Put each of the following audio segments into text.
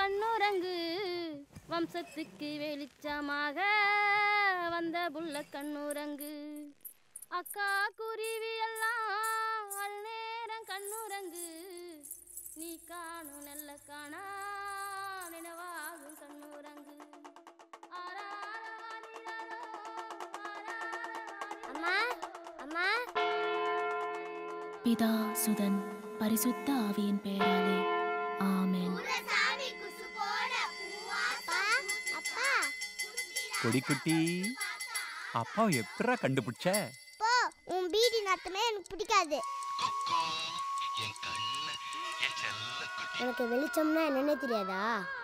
கண்ணுரங்கு வம்சத்துக்கு வெளிச்சமாக வந்த புள்ள கண்ணுரங்கு அக்கா குருவி எல்லாம் அழு நேரம் கண்ணுரங்கு நீ காணும் நல்ல காணா நினைவாகும் கண்ணுரங்கு அம்மா அம்மா பிதா சுதன் பரிசுத்த ஆவியின் பெயராலே ஆமென் அப்பா அப்பா கொடிக்குட்டி அப்பாவை எப்படா கண்டுபிடிச்ச போ உன் பீடி நாத்தமே எனக்கு பிடிக்காது உனக்கு வெளிச்சம்னா என்னன்னே தெரியாதா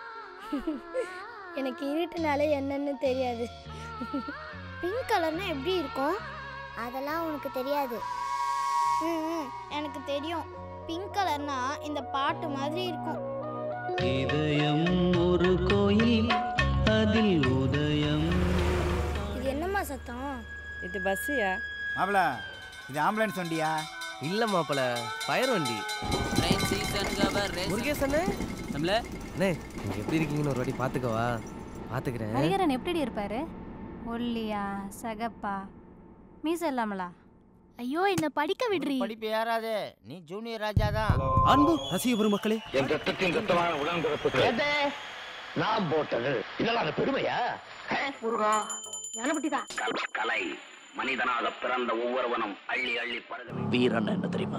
எனக்கு இருட்டுனாலே என்னன்னு தெரியாது பிங்க் கலர்னா எப்படி இருக்கும் அதெல்லாம் உனக்கு தெரியாது ம் எனக்கு தெரியும் பிங்க் கலர்னா இந்த பாட்டு மாதிரி இருக்கும் இதயம் ஒரு கோயில் அதில் உதயம் இது என்னம்மா சத்தம் இது பஸ்ஸியா மாப்பிள இது ஆம்புலன்ஸ் வண்டியா இல்ல மாப்பிள ஃபயர் வண்டி ட்ரெயின் சீசனுக்கு அவர் ரேஸ் முருகேஷ் அண்ணே நம்மள அண்ணே நீங்க எப்படி இருக்கீங்கன்னு ஒரு வாட்டி பாத்துக்கவா பாத்துக்கிறேன் ஹரிஹரன் எப்படி இருப்பாரு ஒல்லியா சகப்பா மீச இல்லாமலா ஐயோ என்ன படிக்க விடுறீ படிப்பு ஏறாது நீ ஜூனியர் ராஜா தான் அன்பு ரசிக பெருமக்களே என் ரத்தத்தின் ரத்தமான உடன்பிறப்புக்கு நான் போட்டது இதெல்லாம் அந்த பெருமையா முருகா கலை மனிதனாக பிறந்த ஒவ்வொருவனும் அள்ளி அள்ளி பருக வீரன் என்ன தெரியுமா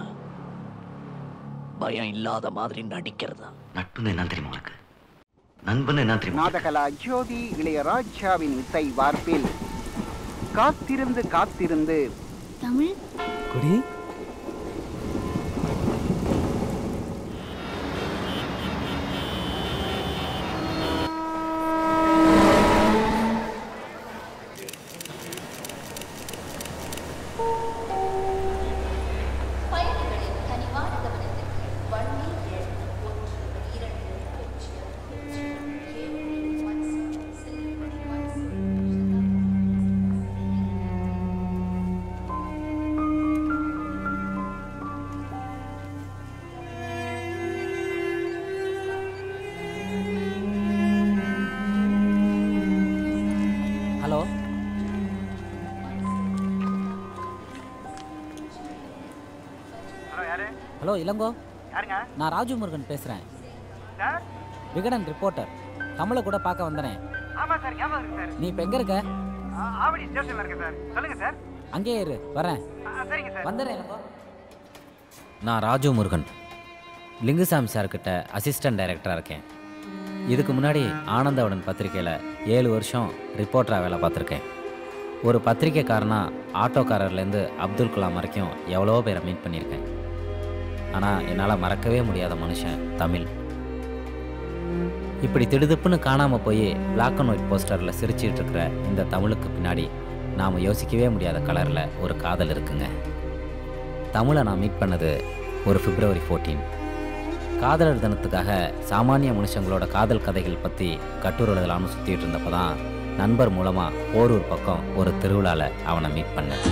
பயம் இல்லாத மாதிரி நடிக்கிறதா நட்புன்னு என்ன தெரியுமா உனக்கு நண்பன் என்ன தெரியுமா நாதகலா ஜோதி இளையராஜாவின் இசை வார்ப்பில் காத்திருந்து காத்திருந்து தமிழ் குடி ஹலோ ஹலோ யாரு ஹலோ இளங்கோ யாருங்க நான் ராஜு முருகன் பேசுறேன் சார் விகடன் ரிப்போர்ட்டர் தமிழை கூட பார்க்க வந்தனே ஆமா சார் ஞாபகம் இருக்கு சார் நீ இப்போ எங்க இருக்க ஆ- ஆவடி ஸ்டேஷன்ல இருக்கேன் சார் சொல்லுங்க சார் அங்கேயே இரு வரேன் ஆ, சரிங்க சார் வந்துடுறேன் இளங்கோ நான் ராஜு முருகன் லிங்குசாமி சார்கிட்ட அசிஸ்டன்ட் டைரக்டராக இருக்கேன் இதுக்கு முன்னாடி ஆனந்தவுடன் பத்திரிக்கையில் ஏழு வருஷம் ரிப்போர்ட்டராக வேலை பார்த்துருக்கேன் ஒரு பத்திரிக்கைக்காரனா ஆட்டோக்காரர்லேருந்து அப்துல் கலாம் வரைக்கும் எவ்வளோ பேரை மீட் பண்ணியிருக்கேன் ஆனால் என்னால் மறக்கவே முடியாத மனுஷன் தமிழ் இப்படி திடுதிப்புன்னு காணாமல் போய் பிளாக் அண்ட் ஒயிட் போஸ்டரில் சிரிச்சிட்டு இருக்கிற இந்த தமிழுக்கு பின்னாடி நாம் யோசிக்கவே முடியாத கலரில் ஒரு காதல் இருக்குங்க தமிழை நான் மீட் பண்ணது ஒரு பிப்ரவரி 14 காதலர் தினத்துக்காக சாமானிய மனுஷங்களோட காதல் கதைகள் பற்றி கட்டுரை எழுதலாம்னு சுற்றிட்டு இருந்தப்போ தான் நண்பர் மூலமாக போரூர் பக்கம் ஒரு திருவிழாவில் அவனை மீட் பண்ணேன்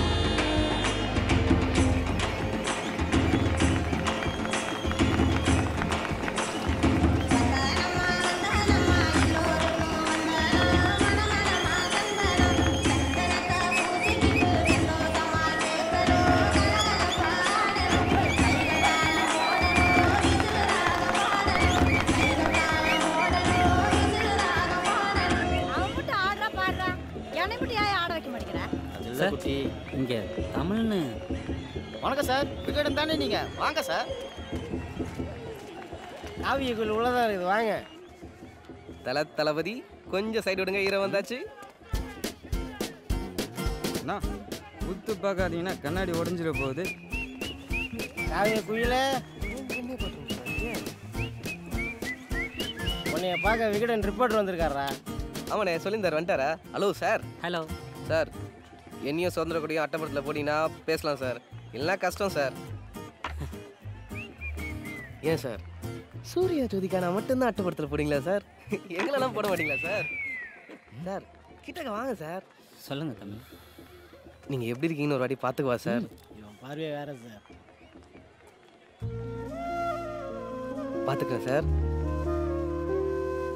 அவன் மட்டும் ஆடுறா பாடுறா என்னை மட்டும் ஏன் ஆட வைக்க மாட்டேங்கிறா சார் இங்கே தமிழ்னு வணக்கம் சார் விகடன் தானே நீங்க வாங்க சார் காவியக்குள் உள்ளதா இருக்குது வாங்க தல தளபதி கொஞ்சம் சைடு விடுங்க ஈரம் வந்தாச்சு அண்ணா உத்து பார்க்காதீங்கன்னா கண்ணாடி உடஞ்சிட போகுது காவிய குயில உன்னைய பார்க்க விகடன் ரிப்போர்ட்டர் வந்திருக்காரா ஆமாண்ணே சொல்லியிருந்தார் வந்துட்டாரா ஹலோ சார் ஹலோ சார் என்னையும் சுதந்திர கொடியும் அட்டப்படத்தில் போனீங்கன்னா பேசலாம் சார் இல்லைனா கஷ்டம் சார் ஏன் சார் சூர்யா ஜோதிகானா மட்டும்தான் அட்டப்படத்தில் போடுங்களா சார் எங்களெல்லாம் போட மாட்டீங்களா சார் சார் கிட்டக்க வாங்க சார் சொல்லுங்கள் தமிழ் நீங்கள் எப்படி இருக்கீங்கன்னு ஒரு வாட்டி பார்த்துக்குவா சார் இவன் பார்வையே வேற சார் பார்த்துக்கிறேன் சார்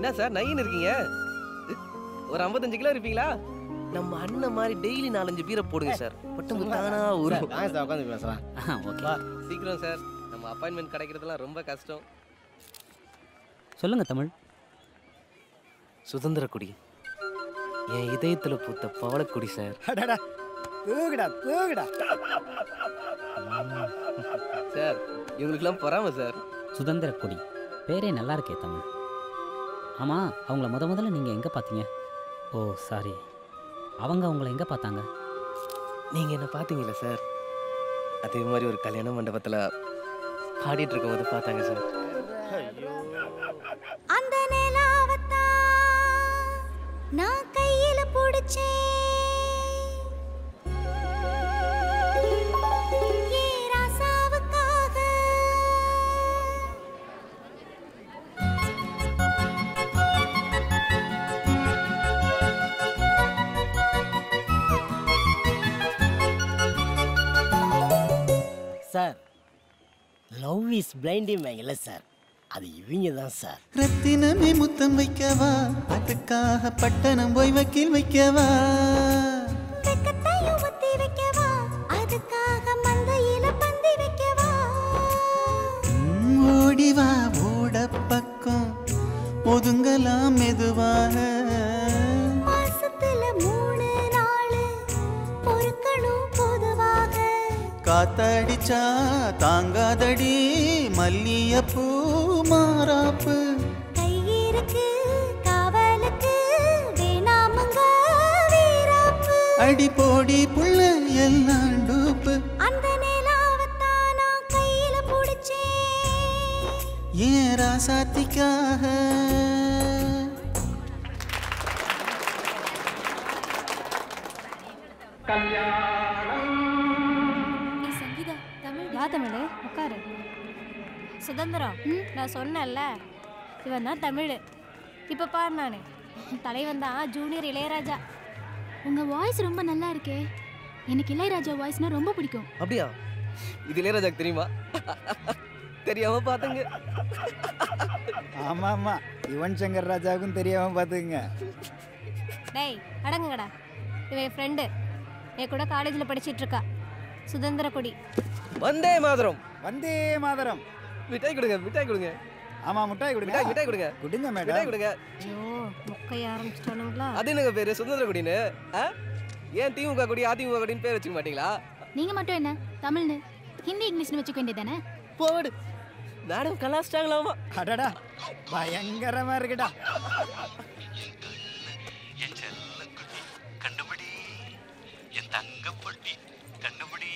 என்ன சார் நைன்னு இருக்கீங்க ஒரு ஐம்பத்தஞ்சு கிலோ இருப்பீங்களா நம்ம அண்ணன் மாதிரி டெய்லி நாலஞ்சு பீரை போடுங்க சார் மட்டும் தானா ஊரும் வாங்க சார் உட்காந்து பேசலாம் ஓகே வா சீக்கிரம் சார் நம்ம அப்பாயின்மெண்ட் கிடைக்கிறதுலாம் ரொம்ப கஷ்டம் சொல்லுங்க தமிழ் சுதந்திர கொடி என் இதயத்துல பூத்த பவளக்கொடி சார் அடடா தூக்குடா தூக்குடா சார் இவங்களுக்குலாம் பொறாம சார் சுதந்திர கொடி பேரே நல்லா இருக்கே தமிழ் ஆமாம் அவங்கள முத முதல்ல நீங்கள் எங்கே பார்த்தீங்க ஓ சாரி அவங்க அவங்கள எங்கே பார்த்தாங்க நீங்க என்ன பாத்தீங்களா சார் அதே மாதிரி ஒரு கல்யாண மண்டபத்துல பாடிட்டு இருக்கும்போது பார்த்தாங்க சார் அந்த நிலாவத்தான் நான் கையில புடிச்சேன் ஏ ராசாவுக்காக sir love is blinding sir அது இவங்க தான் சார் ரத்தினமே முத்தம் வைக்கவா அதுக்காக பட்டணம் போய் வக்கீல் வைக்கவா வெக்கத்தையும் ஒத்தி வைக்கவா அதுக்காக மந்தையில பந்தி வைக்கவா ம், ஓடி வா ஓட பக்கம் ஒதுங்கலாம் மெதுவாக மாசத்துல மூணு நாள் பொறுக்கணும் பொதுவாக காத்தடிச்சா தாங்காதடி மல்லியப்பூ மாறாப்பு கை இருக்கு காவலுக்கு வேணாமுங்க வீராப்பு அடி போடி புள்ள எல்லாம் டூப்பு அந்த நிலாவத்தான் நான் கையில புடிச்சேன் ஏன் ராசாத்திக்காக சங்கீதா தமிழ் வா தமிழ் உட்காரு சுதந்திரம் நான் சொன்னேன்ல இவன் தான் தமிழ் இப்போ பாரு நான் தலைவன் தான் ஜூனியர் இளையராஜா உங்க வாய்ஸ் ரொம்ப நல்லா இருக்கே எனக்கு இளையராஜா வாய்ஸ்னா ரொம்ப பிடிக்கும் அப்படியா இது இளையராஜாக்கு தெரியுமா தெரியாம பாத்துங்க ஆமா ஆமா யுவன் சங்கர் ராஜாவுக்கும் தெரியாம பாத்துக்குங்க டேய் அடங்குங்கடா இவன் என் ஃப்ரெண்டு என் கூட காலேஜில் படிச்சிட்டு இருக்கா சுதந்திர கொடி வந்தே மாதரம் வந்தே மாதரம் மிட்டாய் கொடுங்க மிட்டாய் கொடுங்க ஆமா முட்டாய் கொடுங்க மிட்டாய் மிட்டாய் கொடுங்க கொடுங்க மிட்டாய் மேடம் கொடுங்க ஐயோ முக்கைய ஆரம்பிச்சிட்டானுங்களா அது என்னங்க பேரு சுதந்திர கொடின்னு ஆ? ஏன் திமுக கொடி அதிமுக கொடின்னு பேர் வச்சுக்க மாட்டீங்களா நீங்க மட்டும் என்ன தமிழ்னு ஹிந்தி இங்கிலீஷ்னு வச்சுக்க வேண்டியதானே போடு மேடம் கலாச்சிட்டாங்களாமா அடடா பயங்கரமா இருக்குடா கண்டுபிடி என் தங்க பொட்டி கண்டுபிடி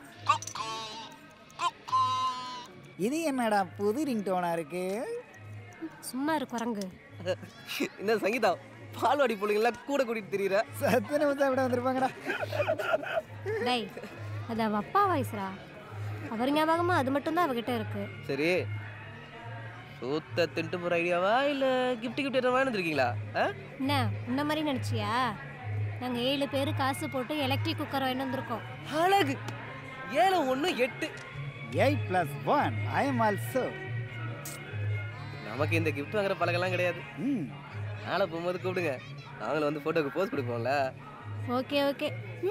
இது என்னடா புது ரிங்டோனா இருக்கு சும்மா இரு குரங்கு என்ன சங்கீதா பால்வாடி பிள்ளைங்களா கூட கூட்டிட்டு திரியிற சத்து நிமிஷம் விட வந்திருப்பாங்கடா டேய் அது அவ அப்பா வாய்ஸ்ரா அவர் ஞாபகமா அது மட்டும்தான் அவகிட்ட இருக்கு சரி சூத்த தின்ட்டு போற ஐடியாவா இல்ல கிஃப்ட் கிஃப்ட் எதாவது வாங்கி இருக்கீங்களா என்ன உன்ன மாதிரி நினைச்சியா நாங்க ஏழு பேர் காசு போட்டு எலக்ட்ரிக் குக்கர் வாங்கி வந்திருக்கோம் அழகு ஏழு ஒண்ணு எட்டு eight plus one I am also நமக்கு இந்த கிஃப்ட் வாங்குற பழக்கம்லாம் கிடையாது நாளை போகும்போது கூப்பிடுங்க நாங்களும் வந்து போட்டோக்கு போஸ்ட் கொடுப்போம்ல ஓகே ஓகே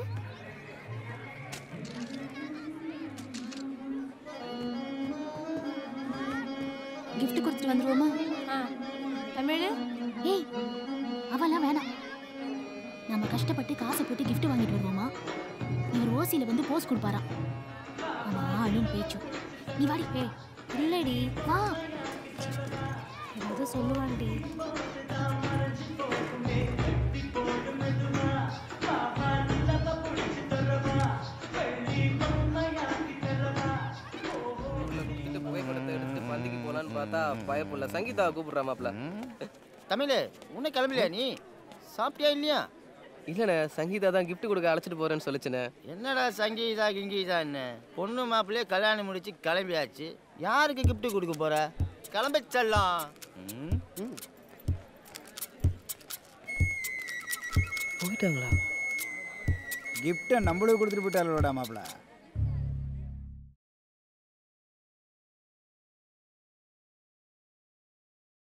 gift கொடுத்துட்டு வந்துருவோமா ஆ தமிழ் ஏய் அவெல்லாம் வேணாம் நம்ம கஷ்டப்பட்டு காசை போட்டு gift வாங்கிட்டு வருவோமா இவர் ஓசியில வந்து போஸ்ட் கொடுப்பாராம் அவன் ஆளும் பேச்சும் நீ வாடி ஏய் இல்லடி வா ஏதாவது சொல்லுவான்டி இந்த புகைப்படத்தை எடுத்து பந்திக்கு போலான்னு பார்த்தா பயப்புள்ள சங்கீதா கூப்பிடுறா மாப்ள தமிழ் உன்னை கிளம்பலையா நீ சாப்பிட்டியா இல்லையா இல்லண்ணே சங்கீதா தான் gift கொடுக்க அழைச்சிட்டு போறேன்னு சொல்லுச்சுண்ணே என்னடா சங்கீதா கிங்கீதான்னு பொண்ணு மாப்பிள்ளையே கல்யாணம் முடிச்சு கிளம்பியாச்சு யாருக்கு gift கொடுக்க போற கிளம்ப செல்லாம் போயிட்டாங்களா கிஃப்ட்டை நம்மளுக்கு கொடுத்துட்டு போயிட்டாளோடா மாப்பிள்ள